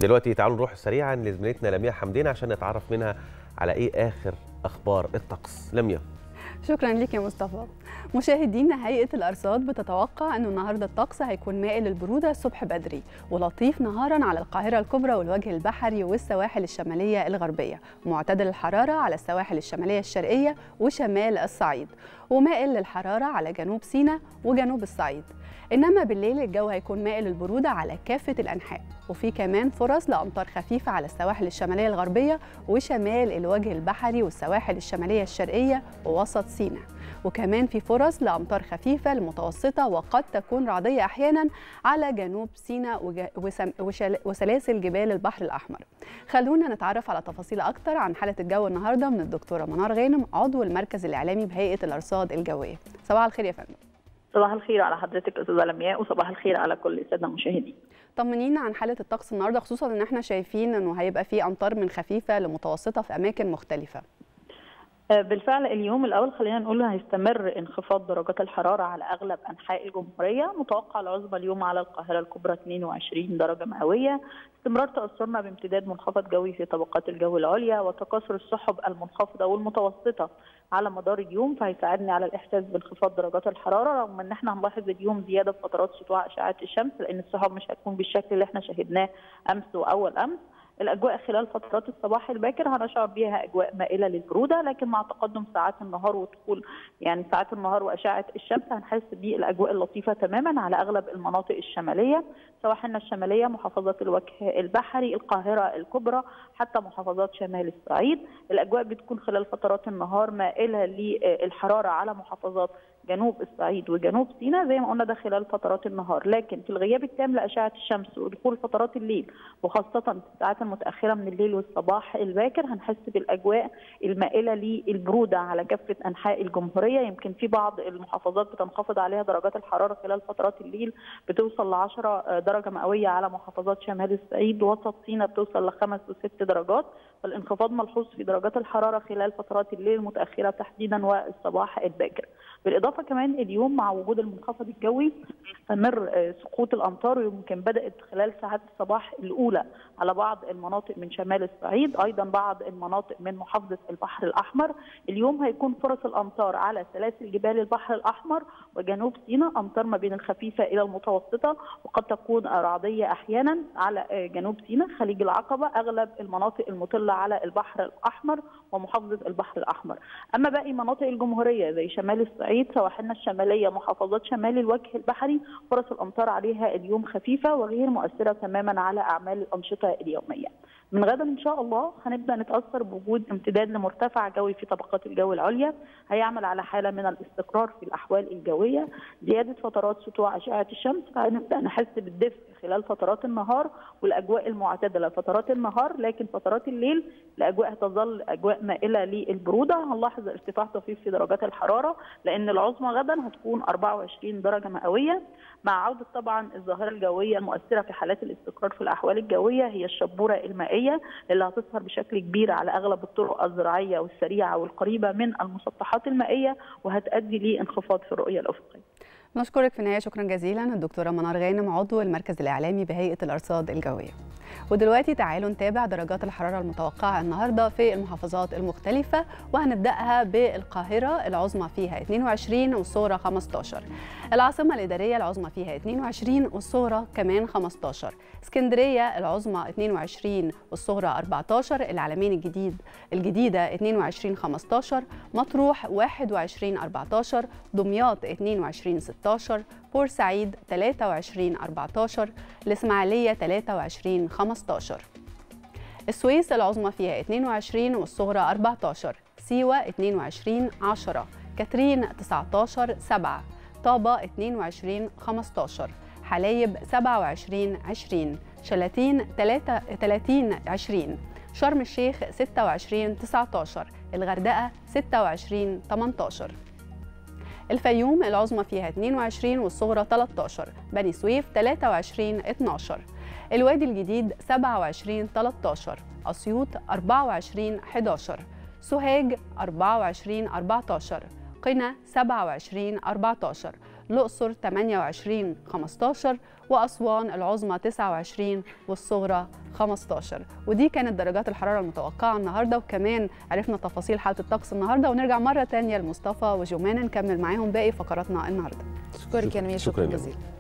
دلوقتي تعالوا نروح سريعا لزميلتنا لميا حمدين عشان نتعرف منها على ايه اخر اخبار الطقس لميا شكرا لك يا مصطفى مشاهدينا هيئه الارصاد بتتوقع انه النهارده الطقس هيكون مائل للبروده الصبح بدري ولطيف نهارا على القاهره الكبرى والوجه البحري والسواحل الشماليه الغربيه معتدل الحراره على السواحل الشماليه الشرقيه وشمال الصعيد ومائل للحراره على جنوب سيناء وجنوب الصعيد انما بالليل الجو هيكون مائل للبروده على كافه الانحاء وفي كمان فرص لامطار خفيفه على السواحل الشماليه الغربيه وشمال الوجه البحري والسواحل الشماليه الشرقيه ووسط سيناء وكمان في فرص لامطار خفيفه لمتوسطه وقد تكون رعديه احيانا على جنوب سيناء وسلاسل جبال البحر الاحمر خلونا نتعرف على تفاصيل اكتر عن حاله الجو النهارده من الدكتوره منار غانم عضو المركز الاعلامي بهيئه الارصاد الجويه صباح الخير يا فندم صباح الخير على حضرتك استاذه لمياء وصباح الخير على كل الساده المشاهدين طمنينا عن حاله الطقس النهارده خصوصا ان احنا شايفين انه هيبقى في امطار من خفيفه لمتوسطه في اماكن مختلفه بالفعل اليوم الاول خلينا نقول هيستمر انخفاض درجات الحراره على اغلب انحاء الجمهوريه متوقع العظمى اليوم على القاهره الكبرى 22 درجه مئويه استمرار تاثرنا بامتداد منخفض جوي في طبقات الجو العليا وتكاثر السحب المنخفضه والمتوسطه على مدار اليوم فهيساعدني على الاحساس بانخفاض درجات الحراره رغم ان احنا هنلاحظ اليوم زياده في فترات سطوع اشعه الشمس لان السحب مش هتكون بالشكل اللي احنا شاهدناه امس واول امس الاجواء خلال فترات الصباح الباكر هنشعر بها اجواء مائله للبروده لكن مع تقدم ساعات النهار ودخول يعني ساعات النهار واشعه الشمس هنحس بالاجواء اللطيفه تماما على اغلب المناطق الشماليه سواحلنا الشماليه محافظه الوجه البحري القاهره الكبرى حتى محافظات شمال الصعيد الاجواء بتكون خلال فترات النهار مائله للحراره على محافظات جنوب الصعيد وجنوب سيناء زي ما قلنا ده خلال فترات النهار لكن في الغياب التام لاشعه الشمس ودخول فترات الليل وخاصه في الساعات المتاخره من الليل والصباح الباكر هنحس بالاجواء المائله للبروده على كافه انحاء الجمهوريه يمكن في بعض المحافظات بتنخفض عليها درجات الحراره خلال فترات الليل بتوصل ل 10 درجه مئويه على محافظات شمال الصعيد وسط سيناء بتوصل لخمس وست درجات فالانخفاض ملحوظ في درجات الحراره خلال فترات الليل المتاخره تحديدا والصباح الباكر بالاضافه كمان اليوم مع وجود المنخفض الجوي بيستمر سقوط الامطار ويمكن بدات خلال ساعات الصباح الاولى على بعض المناطق من شمال الصعيد ايضا بعض المناطق من محافظه البحر الاحمر اليوم هيكون فرص الامطار على سلاسل جبال البحر الاحمر وجنوب سيناء امطار ما بين الخفيفه الى المتوسطه وقد تكون رعديه احيانا على جنوب سيناء خليج العقبه اغلب المناطق المطله على البحر الاحمر ومحافظه البحر الاحمر اما باقي مناطق الجمهوريه زي شمال الصعيد سواحلنا الشماليه محافظات شمال الوجه البحري فرص الامطار عليها اليوم خفيفه وغير مؤثره تماما على اعمال الانشطه اليوميه من غدا ان شاء الله هنبدا نتاثر بوجود امتداد لمرتفع جوي في طبقات الجو العليا هيعمل على حاله من الاستقرار في الاحوال الجويه زياده فترات سطوع اشعه الشمس فهنبدا نحس بالدفء خلال فترات النهار والاجواء المعتدله فترات النهار لكن فترات الليل الاجواء هتظل اجواء مائله للبروده هنلاحظ ارتفاع طفيف في درجات الحراره لان العظمى غدا هتكون 24 درجه مئويه مع عوده طبعا الظاهره الجويه المؤثره في حالات الاستقرار في الاحوال الجويه هي الشبوره المائيه اللي هتظهر بشكل كبير على اغلب الطرق الزراعيه والسريعه والقريبه من المسطحات المائيه وهتؤدي لانخفاض في الرؤيه الافقيه. نشكرك في النهايه شكرا جزيلا الدكتوره منار غانم عضو المركز الاعلامي بهيئه الارصاد الجويه. ودلوقتي تعالوا نتابع درجات الحراره المتوقعه النهارده في المحافظات المختلفه وهنبداها بالقاهره العظمى فيها 22 والصغرى 15 العاصمه الاداريه العظمى فيها 22 والصغرى كمان 15 اسكندريه العظمى 22 والصغرى 14 العلمين الجديد الجديده 22 15 مطروح 21 14 دمياط 22 16 بورسعيد 23 14 الإسماعيلية 23 15 السويس العظمى فيها 22 والصغرى 14 سيوة 22 10 كاترين 19 7 طابة 22 15 حلايب 27 20 شلاتين 30 20 شرم الشيخ 26 19 الغردقة 26 18 الفيوم العظمى فيها 22 والصغرى 13 بني سويف 23 12 الوادي الجديد 27 13 أسيوط 24 11 سوهاج 24 14 قنا 27 14 الأقصر 28 15 وأسوان العظمى 29 والصغرى 15 ودي كانت درجات الحرارة المتوقعة النهاردة وكمان عرفنا تفاصيل حالة الطقس النهاردة ونرجع مرة تانية لمصطفى وجمانة نكمل معاهم باقي فقراتنا النهاردة اشكرك يا نمية شكراً شكرا يا جزيلا